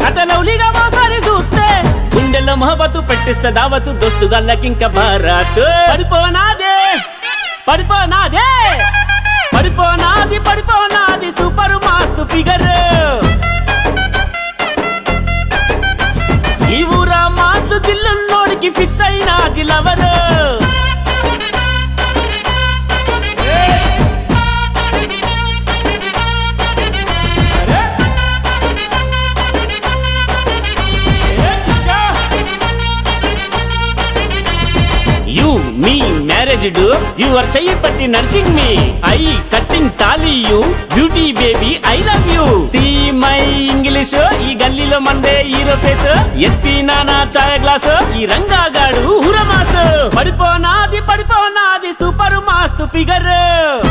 కథలౌలిగా ఓసారి చూస్తే గుండెల్లో మొహబతు పెట్టిస్తే దావతు దోస్తు గల్లకింక భారత్ పడిపోనాదే పడిపోనాదే పడిపోనాది పడిపోనాది సూపర్ మాస్తు ఫిగర్ ఈ ఊరా మాస్తు దిల్లున్నోడికి ఫిక్స్ అయినాది lover you me marriage do your చెయ్యి పట్టి నర్చింగ్ me I cutting thali you beauty baby I love you see my English ఈ గల్లీలో మందే హీరో ఫేస్ ఎత్తి నానా చాయ్ గ్లాస్ ఈ రంగాగాడు హురమాస్ పడిపోనాది పడిపోనాది సూపర్ మాస్తు ఫిగర్